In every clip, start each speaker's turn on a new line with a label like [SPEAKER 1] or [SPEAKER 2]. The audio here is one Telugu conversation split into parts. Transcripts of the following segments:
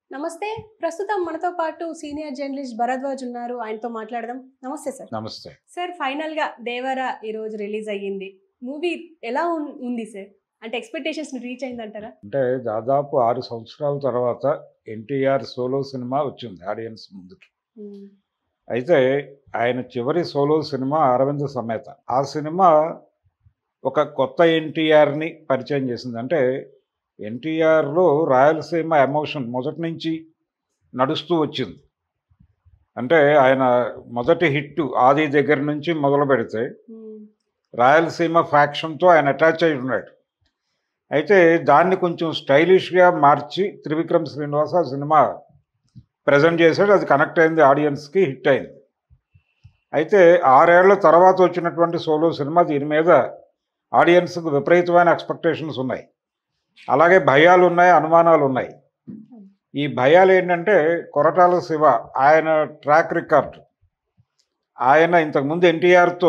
[SPEAKER 1] నమస్తే ప్రస్తుతం మనతో పాటు సీనియర్ జర్నలిస్ట్ భరద్వాజ్ ఉన్నారు ఆయనతో మాట్లాడదాం నమస్తే సార్
[SPEAKER 2] నమస్తే
[SPEAKER 1] సార్ ఫైనల్ గా దేవరా ఈ రోజు రిలీజ్ అయ్యింది మూవీ ఎలా ఉన్- ఉంది సార్ అంటే ఎక్స్పెక్టేషన్స్ రీచ్ అయిందంటారా
[SPEAKER 2] అంటే దాదాపు ఆరు సంవత్సరాల తర్వాత ఎన్టీఆర్ సోలో సినిమా వచ్చింది ఆడియన్స్ ముందుకి అయితే ఆయన చివరి సోలో సినిమా అరవింద సమేత ఆ సినిమా ఒక కొత్త ఎన్టీఆర్ని పరిచయం చేసింది అంటే ఎన్టీఆర్లో రాయలసీమ ఎమోషన్ మొదటి నుంచి నడుస్తూ వచ్చింది అంటే ఆయన మొదటి హిట్ ఆది దగ్గర నుంచి మొదలు పెడితే రాయలసీమ ఫ్యాక్షన్తో ఆయన అటాచ్ అయి ఉన్నాడు అయితే దాన్ని కొంచెం స్టైలిష్గా మార్చి త్రివిక్రమ్ శ్రీనివాస ఆ సినిమా ప్రజెంట్ చేశాడు అది కనెక్ట్ అయింది ఆడియన్స్కి హిట్ అయింది అయితే ఆరేళ్ల తర్వాత వచ్చినటువంటి సోలో సినిమా దీని మీద ఆడియన్స్కి విపరీతమైన ఎక్స్పెక్టేషన్స్ ఉన్నాయి అలాగే భయాలు ఉన్నాయి అనుమానాలు ఉన్నాయి ఈ భయాలు ఏంటంటే కొరటాల శివ ఆయన ట్రాక్ రికార్డ్ ఆయన ఇంతకుముందు ఎన్టీఆర్తో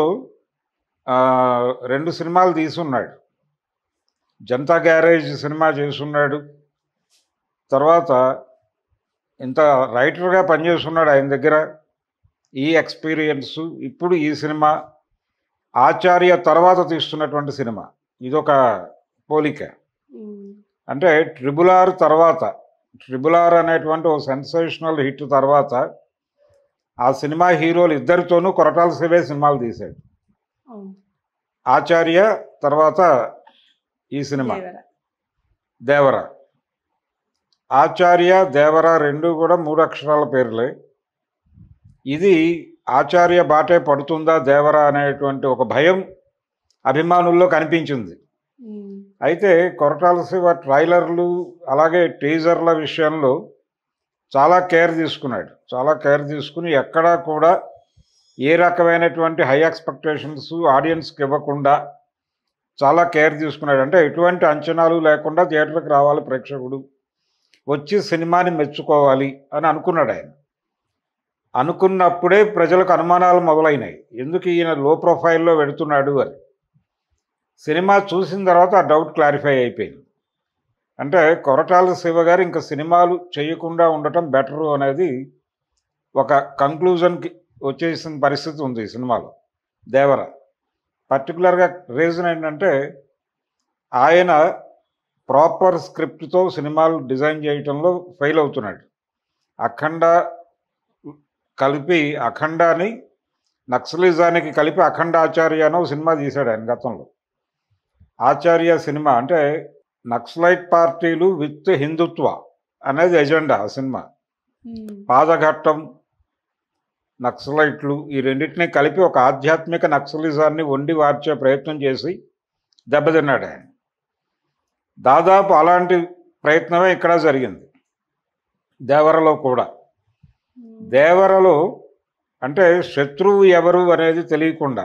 [SPEAKER 2] రెండు సినిమాలు తీసున్నాడు జనతా గ్యారేజ్ సినిమా చేసున్నాడు తర్వాత ఇంత రైటర్గా పనిచేస్తున్నాడు ఆయన దగ్గర ఈ ఎక్స్పీరియన్స్ ఇప్పుడు ఈ సినిమా ఆచార్య తర్వాత తీస్తున్నటువంటి సినిమా ఇదొక పోలిక అంటే ట్రిబుల్ ఆర్ తర్వాత ట్రిబుల్ ఆర్ అనేటువంటి ఓ సెన్సేషనల్ హిట్ తర్వాత ఆ సినిమా హీరోలు ఇద్దరితోనూ కొరటాల శివే సినిమాలు తీశాడు
[SPEAKER 1] అవును
[SPEAKER 2] ఆచార్య తర్వాత ఈ సినిమా
[SPEAKER 1] దేవరా
[SPEAKER 2] దేవర ఆచార్య దేవర రెండు కూడా మూడు అక్షరాల పేర్లే ఇది ఆచార్య బాటే పడుతుందా దేవర అనేటువంటి ఒక భయం అభిమానుల్లో కనిపించింది
[SPEAKER 1] ఉమ్.
[SPEAKER 2] అయితే కొరటాల శివ ట్రైలర్లు అలాగే టీజర్ల విషయంలో చాలా కేర్ తీసుకున్నాడు చాలా కేర్ తీసుకుని ఎక్కడా కూడా ఏ రకమైనటువంటి హై ఎక్స్పెక్టేషన్స్ ఆడియన్స్కి ఇవ్వకుండా చాలా కేర్ తీసుకున్నాడు అంటే ఎటువంటి అంచనాలు లేకుండా థియేటర్కి రావాలి ప్రేక్షకుడు వచ్చి సినిమాని మెచ్చుకోవాలి అని అనుకున్నాడు ఆయన అనుకున్నప్పుడే ప్రజలకు అనుమానాలు మొదలైనాయి ఎందుకు ఈయన లో ప్రొఫైల్లో పెడుతున్నాడు అని సినిమా చూసిన తర్వాత ఆ డౌట్ క్లారిఫై అయిపోయింది అంటే కొరటాల శివ గారు ఇంకా సినిమాలు చేయకుండా ఉండటం బెటరు అనేది ఒక కంక్లూజన్కి వచ్చేసిన పరిస్థితి ఉంది ఈ సినిమాలో దేవర పర్టికులర్గా రీజన్ ఏంటంటే ఆయన ప్రాపర్ స్క్రిప్ట్తో సినిమాలు డిజైన్ చేయటంలో ఫెయిల్ అవుతున్నాడు అఖండ కలిపి అఖండాని నక్సలిజానికి కలిపి అఖండ ఆచార్య అనో సినిమా తీశాడు ఆయన గతంలో ఆచార్య సినిమా అంటే నక్సలైట్ పార్టీలు విత్ హిందుత్వ అనేది ఎజెండా ఆ సినిమా
[SPEAKER 1] ఉమ్.
[SPEAKER 2] పాదఘట్టం నక్సలైట్లు ఈ రెండింటినీ కలిపి ఒక ఆధ్యాత్మిక నక్సలిజాన్ని వండి వార్చే ప్రయత్నం చేసి దెబ్బతిన్నాడు ఆయన దాదాపు అలాంటి ప్రయత్నమే ఇక్కడ జరిగింది దేవరలో కూడా
[SPEAKER 1] ఉమ్.
[SPEAKER 2] దేవరలో అంటే శత్రువు ఎవరు అనేది తెలియకుండా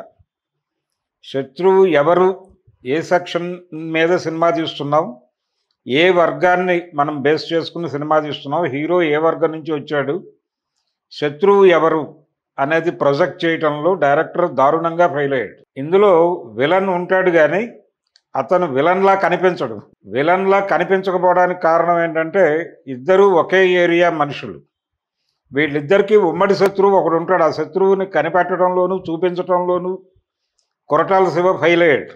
[SPEAKER 2] శత్రువు ఎవరు ఏ సెక్షన్ మీద సినిమా తీస్తున్నాం ఏ వర్గాన్ని మనం బేస్ చేసుకుని సినిమా తీస్తున్నాం హీరో ఏ వర్గం నుంచి వచ్చాడు శత్రువు ఎవరు అనేది ప్రొజెక్ట్ చేయటంలో డైరెక్టర్ దారుణంగా ఫెయిల్ అయ్యాడు ఇందులో విలన్ ఉంటాడు కానీ అతను విలన్లా కనిపించడు విలన్లా కనిపించకపోవడానికి కారణం ఏంటంటే ఇద్దరు ఒకే ఏరియా మనుషులు వీళ్ళిద్దరికీ ఉమ్మడి శత్రువు ఒకడు ఉంటాడు ఆ శత్రువుని కనిపెట్టడంలోనూ చూపించడంలోనూ కొరటాల శివ ఫెయిల్ అయ్యాడు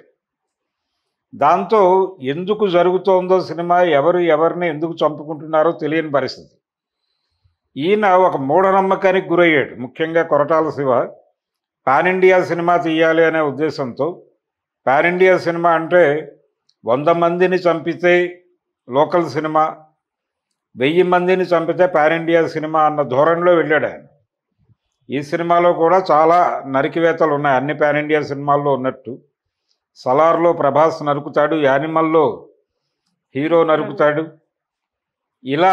[SPEAKER 2] దాంతో ఎందుకు జరుగుతోందో సినిమా ఎవరు ఎవరిని ఎందుకు చంపుకుంటున్నారో తెలియని పరిస్థితి ఈయన ఒక మూఢనమ్మకానికి గురయ్యాడు ముఖ్యంగా Koratala Siva pan India cinema తీయాలి అనే ఉద్దేశంతో పాన్ ఇండియా సినిమా అంటే వంద మందిని చంపితే లోకల్ సినిమా వెయ్యి మందిని చంపితే పాన్ ఇండియా సినిమా అన్న ధోరణిలో వెళ్ళాడు ఆయన ఈ సినిమాలో కూడా చాలా నరికివేతలు ఉన్నాయి అన్ని పాన్ ఇండియా సినిమాల్లో ఉన్నట్టు సలార్లో ప్రభాస్ నరుకుతాడు యానిమల్లో హీరో నరుకుతాడు ఇలా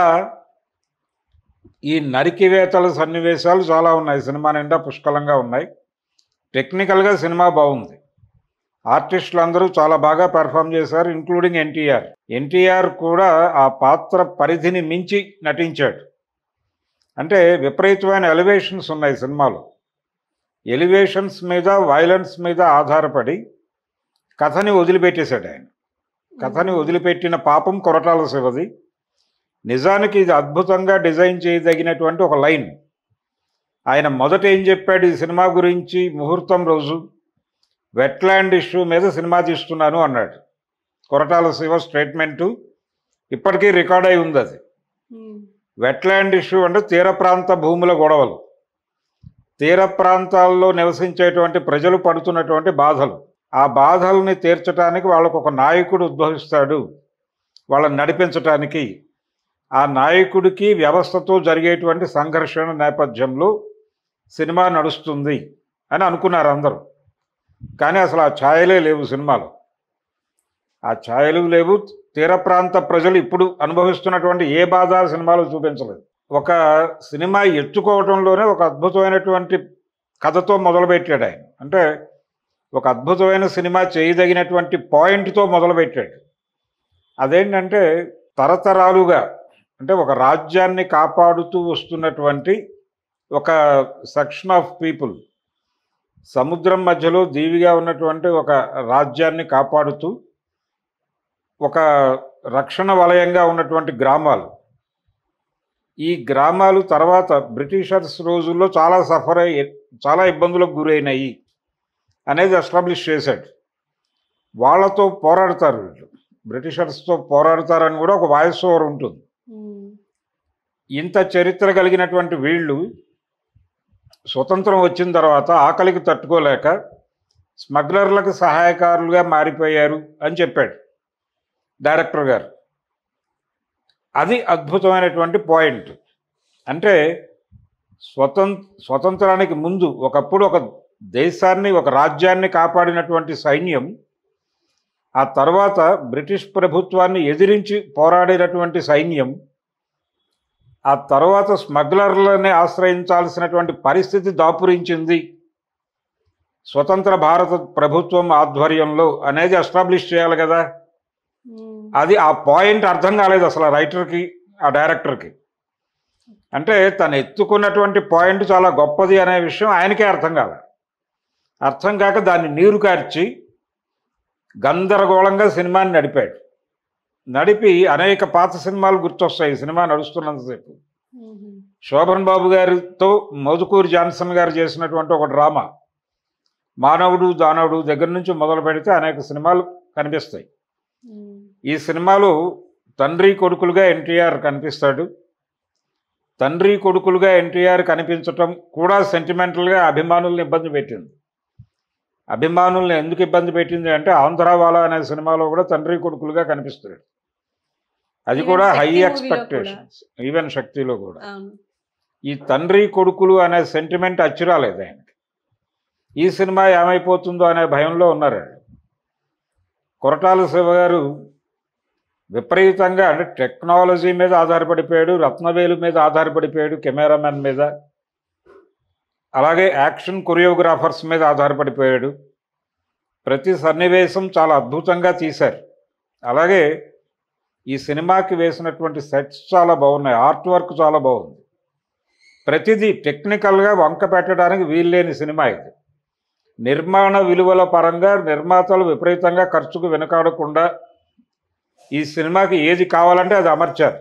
[SPEAKER 2] ఈ నరికివేతల సన్నివేశాలు చాలా ఉన్నాయి సినిమా నిండా పుష్కలంగా ఉన్నాయి టెక్నికల్గా సినిమా బాగుంది ఆర్టిస్టులు అందరూ చాలా బాగా పెర్ఫామ్ చేశారు ఇంక్లూడింగ్ ఎన్టీఆర్ ఎన్టీఆర్ కూడా ఆ పాత్ర పరిధిని మించి నటించాడు అంటే విపరీతమైన ఎలివేషన్స్ ఉన్నాయి సినిమాలో ఎలివేషన్స్ మీద వైలెన్స్ మీద ఆధారపడి కథని వదిలిపెట్టేశాడు ఆయన కథని వదిలిపెట్టిన పాపం కొరటాల శివది నిజానికి ఇది అద్భుతంగా డిజైన్ చేయదగినటువంటి ఒక లైన్ ఆయన మొదట ఏం చెప్పాడు ఈ సినిమా గురించి ముహూర్తం రోజు వెట్లాండ్ ఇష్యూ మీద సినిమా తీస్తున్నాను అన్నాడు కొరటాల శివ స్టేట్మెంటు ఇప్పటికీ రికార్డ్ అయి ఉంది అది
[SPEAKER 1] ఉమ్,
[SPEAKER 2] వెట్లాండ్ ఇష్యూ అంటే తీర ప్రాంత భూముల గొడవలు తీర ప్రాంతాల్లో నివసించేటువంటి ప్రజలు పడుతున్నటువంటి బాధలు ఆ బాధల్ని తీర్చడానికి వాళ్ళకు ఒక నాయకుడు ఉద్భవిస్తాడు వాళ్ళని నడిపించటానికి ఆ నాయకుడికి వ్యవస్థతో జరిగేటువంటి సంఘర్షణ నేపథ్యంలో సినిమా నడుస్తుంది అని అనుకున్నారు అందరూ కానీ అసలు ఆ ఛాయలే లేవు సినిమాలో ఆ ఛాయలు లేవు తీర ప్రాంత ప్రజలు ఇప్పుడు అనుభవిస్తున్నటువంటి ఏ బాధ ఆ సినిమాలో చూపించలేదు ఒక సినిమా ఎత్తుకోవడంలోనే ఒక అద్భుతమైనటువంటి కథతో మొదలుపెట్టాడు ఆయన అంటే ఒక అద్భుతమైన సినిమా చేయదగినటువంటి పాయింట్తో మొదలుపెట్టాడు అదేంటంటే తరతరాలుగా అంటే ఒక రాజ్యాన్ని కాపాడుతూ వస్తున్నటువంటి ఒక సెక్షన్ ఆఫ్ పీపుల్ సముద్రం మధ్యలో దీవిగా ఉన్నటువంటి ఒక రాజ్యాన్ని కాపాడుతూ ఒక రక్షణ వలయంగా ఉన్నటువంటి గ్రామాలు ఈ గ్రామాలు తర్వాత బ్రిటిషర్స్ రోజుల్లో చాలా సఫర్ అయ్యి చాలా ఇబ్బందులకు గురైనాయి అనేది ఎస్టాబ్లిష్ చేశాడు వాళ్ళతో పోరాడతారు వీళ్ళు బ్రిటిషర్స్తో పోరాడతారని కూడా ఒక వాయిస్ ఓవర్ ఉంటుంది
[SPEAKER 1] ఉమ్,
[SPEAKER 2] ఇంత చరిత్ర కలిగినటువంటి వీళ్ళు స్వతంత్రం వచ్చిన తర్వాత ఆకలికి తట్టుకోలేక స్మగ్లర్లకు సహాయకారులుగా మారిపోయారు అని చెప్పాడు డైరెక్టర్ గారు అది అద్భుతమైనటువంటి పాయింట్ అంటే స్వతంత్ర స్వతంత్రానికి ముందు ఒకప్పుడు ఒక దేశాన్ని ఒక రాజ్యాన్ని కాపాడినటువంటి సైన్యం ఆ తర్వాత బ్రిటిష్ ప్రభుత్వాన్ని ఎదిరించి పోరాడినటువంటి సైన్యం ఆ తర్వాత స్మగ్లర్లని ఆశ్రయించాల్సినటువంటి పరిస్థితి దాపురించింది స్వతంత్ర భారత ప్రభుత్వం ఆధ్వర్యంలో అనేది ఎస్టాబ్లిష్ చేయాలి కదా
[SPEAKER 1] ఉమ్,
[SPEAKER 2] అది ఆ పాయింట్ అర్థం కాలేదు అసలు ఆ రైటర్కి ఆ డైరెక్టర్కి అంటే తను ఎత్తుకున్నటువంటి పాయింట్ చాలా గొప్పది అనే విషయం ఆయనకే అర్థం కాల అర్థం కాక దాన్ని నీరు కార్చి గందరగోళంగా సినిమాని నడిపాడు నడిపి అనేక పాత సినిమాలు గుర్తొస్తాయి ఈ సినిమా నడుస్తున్నంతసేపు
[SPEAKER 1] ఉమ్,
[SPEAKER 2] శోభన్ బాబు గారితో మధుకూరి జాన్సన్ గారు చేసినటువంటి ఒక డ్రామా మానవుడు దానవుడు దగ్గర నుంచి మొదలు పెడితే అనేక సినిమాలు కనిపిస్తాయి
[SPEAKER 1] ఉమ్,
[SPEAKER 2] ఈ సినిమాలో తండ్రి కొడుకులుగా ఎన్టీఆర్ కనిపిస్తాడు తండ్రి కొడుకులుగా ఎన్టీఆర్ కనిపించటం కూడా సెంటిమెంటల్గా అభిమానుల్ని ఇబ్బంది పెట్టింది అభిమానుల్ని ఎందుకు ఇబ్బంది పెట్టింది అంటే ఆంధ్రావాలా అనే సినిమాలో కూడా తండ్రి కొడుకులుగా కనిపిస్తాడు అది
[SPEAKER 1] Even
[SPEAKER 2] కూడా
[SPEAKER 1] శక్తి
[SPEAKER 2] హై
[SPEAKER 1] movie లో
[SPEAKER 2] ఎక్స్పెక్టేషన్స్ ఈవెన్ శక్తిలో కూడా
[SPEAKER 1] అవును
[SPEAKER 2] ఈ తండ్రి కొడుకులు అనే సెంటిమెంట్ అచ్చిరాలేదు ఆయనకి ఈ సినిమా ఏమైపోతుందో అనే భయంలో ఉన్నారు ఆయన. కొరటాల శివ గారు విపరీతంగా అంటే టెక్నాలజీ మీద ఆధారపడిపోయాడు రత్నవేలు మీద ఆధారపడిపోయాడు కెమెరామెన్ మీద అలాగే యాక్షన్ కొరియోగ్రాఫర్స్ మీద ఆధారపడిపోయాడు ప్రతి సన్నివేశం చాలా అద్భుతంగా తీశారు అలాగే ఈ సినిమాకి వేసినటువంటి సెట్స్ చాలా బాగున్నాయి ఆర్ట్ వర్క్ చాలా బాగుంది ప్రతిదీ టెక్నికల్గా వంక పెట్టడానికి వీల్లేని సినిమా ఇది నిర్మాణ విలువల పరంగా నిర్మాతలు విపరీతంగా ఖర్చుకు వెనుకాడకుండా ఈ సినిమాకి ఏది కావాలంటే అది అమర్చారు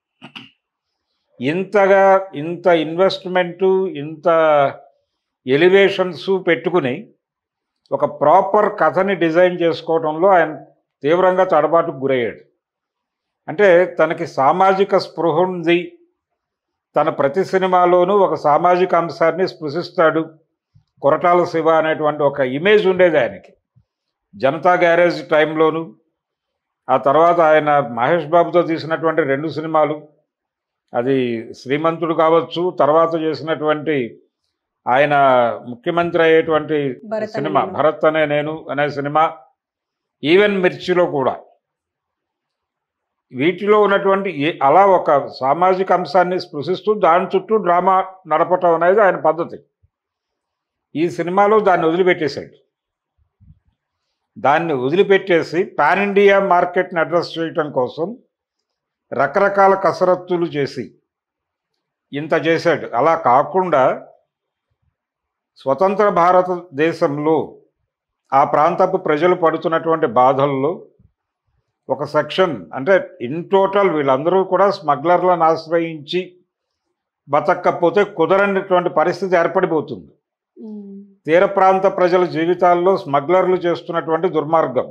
[SPEAKER 2] ఇంతగా ఇంత ఇన్వెస్ట్మెంటు ఇంత ఎలివేషన్స్ పెట్టుకుని ఒక ప్రాపర్ కథని డిజైన్ చేసుకోవడంలో ఆయన తీవ్రంగా తడబాటుకు గురయ్యాడు అంటే తనకి సామాజిక స్పృహ ఉంది తన ప్రతి సినిమాలోనూ ఒక సామాజిక అంశాన్ని స్పృశిస్తాడు కొరటాల శివ అనేటువంటి ఒక ఇమేజ్ ఉండేది ఆయనకి జనతా గ్యారేజ్ టైంలోను ఆ తర్వాత ఆయన మహేష్ బాబుతో తీసినటువంటి రెండు సినిమాలు అది శ్రీమంతుడు కావచ్చు తర్వాత చేసినటువంటి ఆయన ముఖ్యమంత్రి అయ్యేటువంటి
[SPEAKER 1] భరత్ అనే
[SPEAKER 2] సినిమా
[SPEAKER 1] నేను.
[SPEAKER 2] భరత్ అనే నేను అనే సినిమా ఈవెన్ మిర్చిలో కూడా వీటిలో ఉన్నటువంటి ఏ- అలా ఒక సామాజిక అంశాన్ని స్పృశిస్తూ దాని చుట్టూ డ్రామా నడపటం అనేది ఆయన పద్ధతి ఈ సినిమాలో దాన్ని వదిలిపెట్టేశాడు దాన్ని వదిలిపెట్టేసి పాన్ ఇండియా మార్కెట్ని అడ్రస్ చేయటం కోసం రకరకాల కసరత్తులు చేసి ఇంత చేశాడు అలా కాకుండా స్వతంత్ర భారతదేశంలో ఆ ప్రాంతపు ప్రజలు పడుతున్నటువంటి బాధల్లో ఒక సెక్షన్ అంటే ఇన్ టోటల్ వీళ్ళందరూ కూడా స్మగ్లర్లను ఆశ్రయించి బతక్కపోతే కుదరనటువంటి పరిస్థితి ఏర్పడిపోతుంది
[SPEAKER 1] ఉమ్,
[SPEAKER 2] తీర ప్రాంత ప్రజల జీవితాల్లో స్మగ్లర్లు చేస్తున్నటువంటి దుర్మార్గం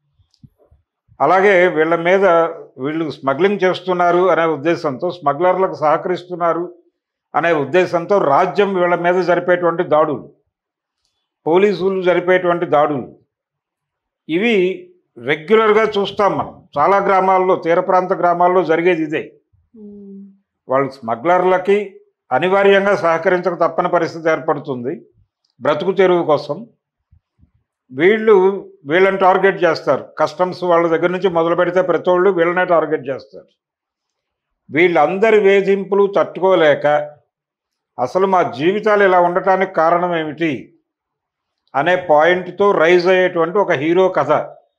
[SPEAKER 2] అలాగే వీళ్ళ మీద వీళ్ళు స్మగ్లింగ్ చేస్తున్నారు అనే ఉద్దేశంతో స్మగ్లర్లకు సహకరిస్తున్నారు అనే ఉద్దేశంతో రాజ్యం వీళ్ళ మీద జరిపేటువంటి దాడులు పోలీసులు జరిపేటువంటి దాడులు ఇవి రెగ్యులర్గా చూస్తాం మనం చాలా గ్రామాల్లో తీర ప్రాంత గ్రామాల్లో జరిగేది ఇదే
[SPEAKER 1] ఉమ్,
[SPEAKER 2] వాళ్ళు స్మగ్లర్లకి అనివార్యంగా సహకరించక తప్పని పరిస్థితి ఏర్పడుతుంది బ్రతుకు తెరువు కోసం వీళ్ళు వీళ్ళని టార్గెట్ చేస్తారు కస్టమ్స్ వాళ్ళ దగ్గర నుంచి మొదలు పెడితే ప్రతి వాళ్ళు వీళ్ళనే టార్గెట్ చేస్తారు వీళ్ళందరి వేధింపులు తట్టుకోలేక అసలు మా జీవితాలు ఇలా ఉండటానికి కారణం ఏమిటి అనే పాయింట్తో రైజ్ అయ్యేటువంటి ఒక హీరో కథ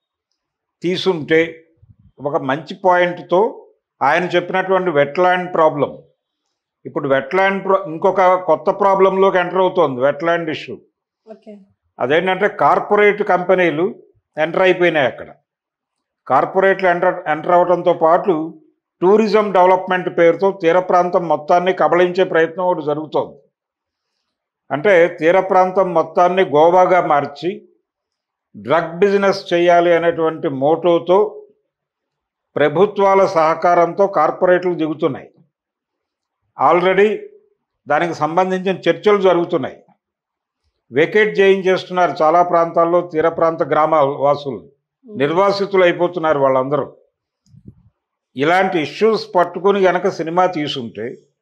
[SPEAKER 2] తీసుంటే ఒక మంచి పాయింట్తో ఆయన చెప్పినటువంటి వెట్లాండ్ ప్రాబ్లం ఇప్పుడు వెట్లాండ్ ప్రా ఇంకొక కొత్త ప్రాబ్లంలోకి ఎంటర్ అవుతోంది వెట్లాండ్ ఇష్యూ
[SPEAKER 1] ఓకే
[SPEAKER 2] అదేంటంటే కార్పొరేట్ కంపెనీలు ఎంటర్ అయిపోయినాయి అక్కడ కార్పొరేట్లు ఎంటర్ ఎంటర్ అవడంతో పాటు టూరిజం డెవలప్మెంట్ పేరుతో తీర ప్రాంతం మొత్తాన్ని కబళించే ప్రయత్నం ఒకటి జరుగుతోంది అంటే తీర ప్రాంతం మొత్తాన్ని గోవాగా మార్చి డ్రగ్ బిజినెస్ చేయాలి అనేటువంటి మోటోతో ప్రభుత్వాల సహకారంతో కార్పొరేట్లు దిగుతున్నాయి ఆల్రెడీ దానికి సంబంధించిన చర్చలు జరుగుతున్నాయి వెకేట్ చేయించేస్తున్నారు చాలా ప్రాంతాల్లో తీర ప్రాంత గ్రామ వాసులు నిర్వాసితులు అయిపోతున్నారు వాళ్ళందరూ ఇలాంటి ఇష్యూస్ పట్టుకుని గనక సినిమా తీసుంటే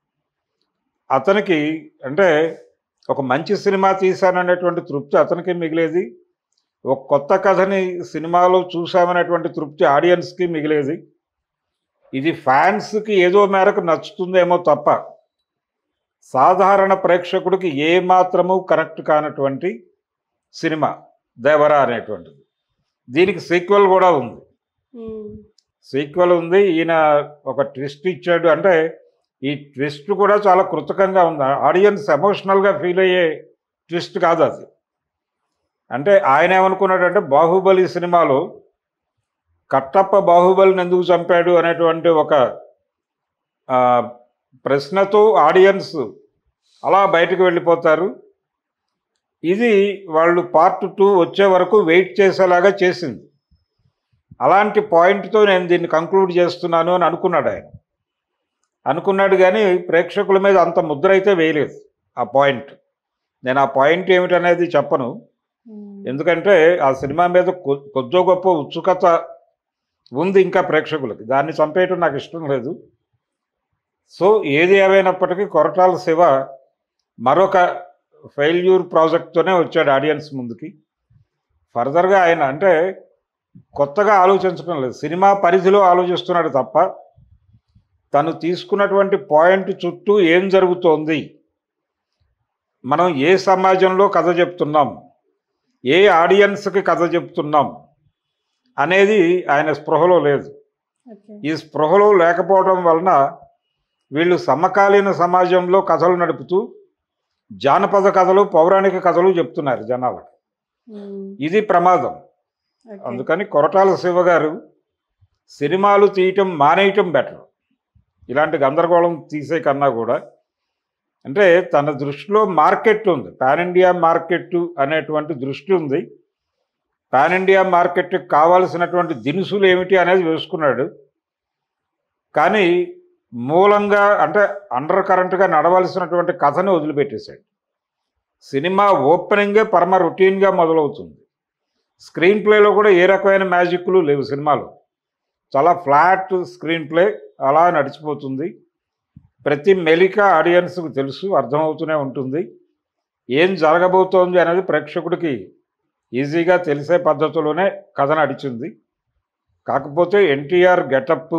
[SPEAKER 2] అతనికి అంటే ఒక మంచి సినిమా తీశాననేటువంటి తృప్తి అతనికి మిగిలేది ఒక కొత్త కథని సినిమాలో చూసామనేటువంటి తృప్తి ఆడియన్స్కి మిగిలేది ఇది ఫ్యాన్స్కి ఏదో మేరకు నచ్చుతుందేమో తప్ప సాధారణ ప్రేక్షకుడికి ఏ మాత్రము కనెక్ట్ కానటువంటి సినిమా దేవరా అనేటువంటిది దీనికి సీక్వెల్ కూడా ఉంది
[SPEAKER 1] ఉమ్,
[SPEAKER 2] సీక్వెల్ ఉంది ఈయన ఒక ట్విస్ట్ ఇచ్చాడు అంటే ఈ ట్విస్ట్ కూడా చాలా కృతకంగా ఉంది ఆడియన్స్ ఎమోషనల్గా ఫీల్ అయ్యే ట్విస్ట్ కాదు అది అంటే ఆయన ఏమనుకున్నాడంటే బాహుబలి సినిమాలో కట్టప్ప బాహుబలిని ఎందుకు చంపాడు అనేటువంటి ఒక ఆ, ప్రశ్నతో ఆడియన్స్ అలా బయటకు వెళ్ళిపోతారు ఇది వాళ్ళు పార్ట్ టూ వచ్చే వరకు వెయిట్ చేసేలాగా చేసింది అలాంటి పాయింట్తో నేను దీన్ని కంక్లూడ్ చేస్తున్నాను అని అనుకున్నాడు ఆయన అనుకున్నాడు కానీ ప్రేక్షకుల మీద అంత ముద్ర అయితే వేయలేదు ఆ పాయింట్ నేను ఆ పాయింట్ ఏమిటనేది చెప్పను
[SPEAKER 1] ఉమ్,
[SPEAKER 2] ఎందుకంటే ఆ సినిమా మీద కొ- కొద్దో గొప్ప ఉత్సుకత ఉంది ఇంకా ప్రేక్షకులకి దాన్ని చంపేయటం నాకు ఇష్టం లేదు సో ఏది ఏమైనప్పటికీ కొరటాల శివ మరొక ఫెయిల్యూర్ ప్రాజెక్ట్తోనే వచ్చాడు ఆడియన్స్ ముందుకి ఫర్దర్గా ఆయన అంటే కొత్తగా ఆలోచించడం లేదు సినిమా పరిధిలో ఆలోచిస్తున్నాడు తప్ప తను తీసుకున్నటువంటి పాయింట్ చుట్టూ ఏం జరుగుతోంది మనం ఏ సమాజంలో కథ చెప్తున్నాం ఏ ఆడియన్స్కి కథ చెప్తున్నాం అనేది ఆయన స్పృహలో లేదు
[SPEAKER 1] ఓకే
[SPEAKER 2] ఈ స్పృహలో లేకపోవడం వలన వీళ్ళు సమకాలీన సమాజంలో కథలు నడుపుతూ జానపద కథలు పౌరాణిక కథలు చెప్తున్నారు జనాలకు
[SPEAKER 1] ఉమ్,
[SPEAKER 2] ఇది ప్రమాదం
[SPEAKER 1] ఓకే.
[SPEAKER 2] అందుకని కొరటాల శివ గారు సినిమాలు తీయటం మానేయటం బెటర్ ఇలాంటి గందరగోళం తీసే కన్నా కూడా అంటే తన దృష్టిలో మార్కెట్ ఉంది పాన్ ఇండియా మార్కెట్ అనేటువంటి దృష్టి ఉంది పాన్ ఇండియా మార్కెట్కి కావాల్సినటువంటి దినుసులు ఏమిటి అనేది వేసుకున్నాడు కానీ మూలంగా అంటే అండర్ కరెంట్గా నడవలసినటువంటి కథని వదిలిపెట్టేశాడు సినిమా ఓపెనింగే పరమ రొటీన్గా మొదలవుతుంది స్క్రీన్ ప్లేలో కూడా ఏ రకమైన మ్యాజిక్లు లేవు సినిమాలో చాలా ఫ్లాట్ స్క్రీన్ ప్లే అలా నడిచిపోతుంది ప్రతి మెలిక ఆడియన్స్కి తెలుసు అర్థమవుతూనే ఉంటుంది ఏం జరగబోతోంది అనేది ప్రేక్షకుడికి ఈజీగా తెలిసే పద్ధతిలోనే కథ నడిచింది కాకపోతే ఎన్టీఆర్ గెటప్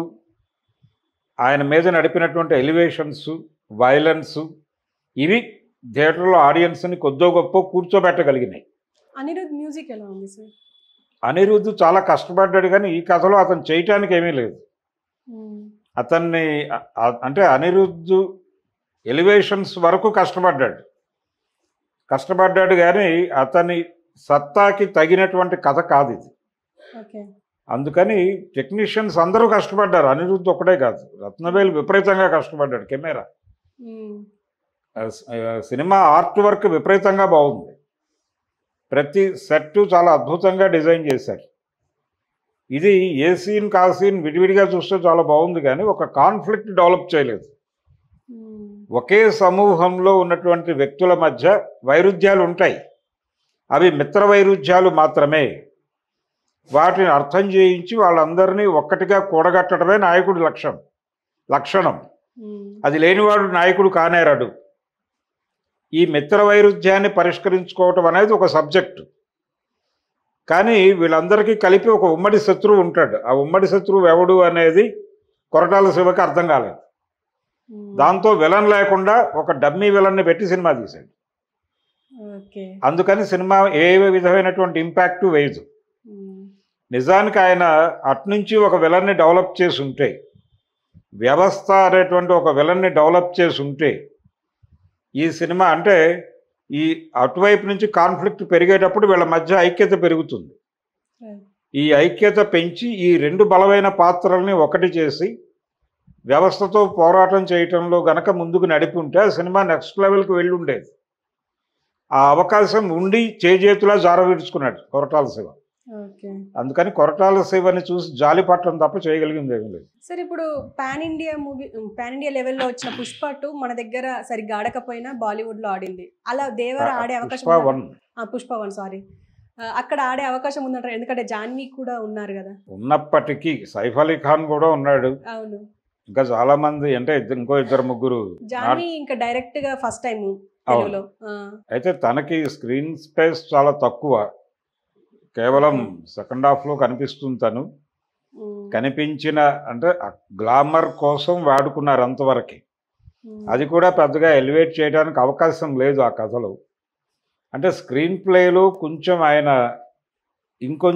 [SPEAKER 2] ఆయన మీద నడిపినటువంటి ఎలివేషన్స్ వైలెన్స్ ఇవి థియేటర్లో ఆడియన్స్ని కొద్దో గొప్ప కూర్చోబెట్టగలిగినాయి
[SPEAKER 1] అనిరుద్ మ్యూజిక్ ఎలా ఉంది సార్
[SPEAKER 2] అనిరుద్ధ్ చాలా కష్టపడ్డాడు కానీ ఈ కథలో అతను చేయటానికి ఏమీ లేదు
[SPEAKER 1] ఉమ్,
[SPEAKER 2] అతన్ని అ- అ- అంటే అనిరుద్ధ్ ఎలివేషన్స్ వరకు కష్టపడ్డాడు కష్టపడ్డాడు కానీ అతని సత్తాకి తగినటువంటి కథ కాదు ఇది
[SPEAKER 1] ఓకే
[SPEAKER 2] అందుకని టెక్నీషియన్స్ అందరూ కష్టపడ్డారు అనిరుద్ధ్ ఒకటే కాదు రత్నవేలు విపరీతంగా కష్టపడ్డాడు కెమెరా
[SPEAKER 1] ఉమ్,
[SPEAKER 2] ఆ స్- ఆ సినిమా ఆర్ట్ వర్క్ విపరీతంగా బాగుంది ప్రతి సెట్ చాలా అద్భుతంగా డిజైన్ చేశారు ఇది ఏ సీన్ కా సీన్ విడివిడిగా చూస్తే చాలా బాగుంది కానీ ఒక కాన్ఫ్లిక్ట్ డెవలప్ చేయలేదు
[SPEAKER 1] ఉమ్,
[SPEAKER 2] ఒకే సమూహంలో ఉన్నటువంటి వ్యక్తుల మధ్య వైరుధ్యాలు ఉంటాయి అవి మిత్ర వైరుధ్యాలు మాత్రమే వాటిని అర్థం చేయించి వాళ్ళందరినీ ఒక్కటిగా కూడగట్టడమే నాయకుడి లక్ష్యం లక్షణం
[SPEAKER 1] ఉమ్,
[SPEAKER 2] అది లేనివాడు నాయకుడు కానేరాడు ఈ మిత్ర వైరుధ్యాన్ని పరిష్కరించుకోవటం అనేది ఒక సబ్జెక్టు కానీ వీళ్ళందరికీ కలిపి ఒక ఉమ్మడి శత్రువు ఉంటాడు ఆ ఉమ్మడి శత్రువు ఎవడు అనేది కొరటాల శివకి అర్థం కాలేదు
[SPEAKER 1] ఉమ్,
[SPEAKER 2] దాంతో విలన్ లేకుండా ఒక డమ్మీ విలన్ని పెట్టి సినిమా తీశాడు
[SPEAKER 1] ఓకే
[SPEAKER 2] అందుకని సినిమా ఏ విధమైనటువంటి ఇంపాక్ట్ వేయదు
[SPEAKER 1] ఉమ్,
[SPEAKER 2] నిజానికి ఆయన అట్నుంచి ఒక విలన్ని డెవలప్ చేసి ఉంటే వ్యవస్థ అనేటువంటి ఒక విలన్ని డెవలప్ చేసి ఉంటే ఈ సినిమా అంటే ఈ అటువైపు నుంచి కాన్ఫ్లిక్ట్ పెరిగేటప్పుడు వీళ్ళ మధ్య ఐక్యత పెరుగుతుంది
[SPEAKER 1] right.
[SPEAKER 2] ఈ ఐక్యత పెంచి ఈ రెండు బలమైన పాత్రల్ని ఒకటి చేసి వ్యవస్థతో పోరాటం చేయటంలో గనక ముందుకు నడిపి ఉంటే ఆ సినిమా నెక్స్ట్ లెవెల్కి వెళ్ళి ఉండేది ఆ అవకాశం ఉండి చేజేతులా జారవిడుచుకున్నాడు కొరటాల శివ
[SPEAKER 1] ఓకే
[SPEAKER 2] అందుకని కొరటాల శివని చూసి జాలి పట్టడం తప్ప చేయగలిగింది ఏమీ లేదు
[SPEAKER 1] సార్ ఇప్పుడు pan India movie pan India లెవెల్లో వచ్చిన పుష్ప టూ మన దగ్గర సరిగ్గా ఆడకపోయినా బాలీవుడ్ లో ఆడింది అలా దేవర ఆడే అవకాశం
[SPEAKER 2] పుష్ప
[SPEAKER 1] ఉందా?
[SPEAKER 2] వన్
[SPEAKER 1] ఆ, పుష్ప వన్ సారీ అక్కడ ఆడే అవకాశం ఉందంటారు ఎందుకంటే జాన్వీ కూడా ఉన్నారు కదా
[SPEAKER 2] ఉన్నప్పటికీ సైఫ్ అలీ ఖాన్ కూడా ఉన్నాడు
[SPEAKER 1] అవును
[SPEAKER 2] ఇంకా చాలా మంది అంటే ఇద్దరు- ఇంకో ఇద్దరు ముగ్గురు
[SPEAKER 1] జాన్వీ ఇంకా డైరెక్ట్ గా ఫస్ట్ టైం
[SPEAKER 2] అవును
[SPEAKER 1] తెలుగులో ఆ,
[SPEAKER 2] అయితే తనకి స్క్రీన్ స్పేస్ చాలా తక్కువ కేవలం సెకండ్ హాఫ్లో కనిపిస్తుంది తను
[SPEAKER 1] ఉమ్,
[SPEAKER 2] కనిపించిన అంటే గ్లామర్ కోసం వాడుకున్నారు అంతవరకు
[SPEAKER 1] ఉమ్,
[SPEAKER 2] అది కూడా పెద్దగా ఎలివేట్ చేయడానికి అవకాశం లేదు ఆ కథలో అంటే స్క్రీన్ ప్లేలో కొంచెం ఆయన ఇంకొంచెం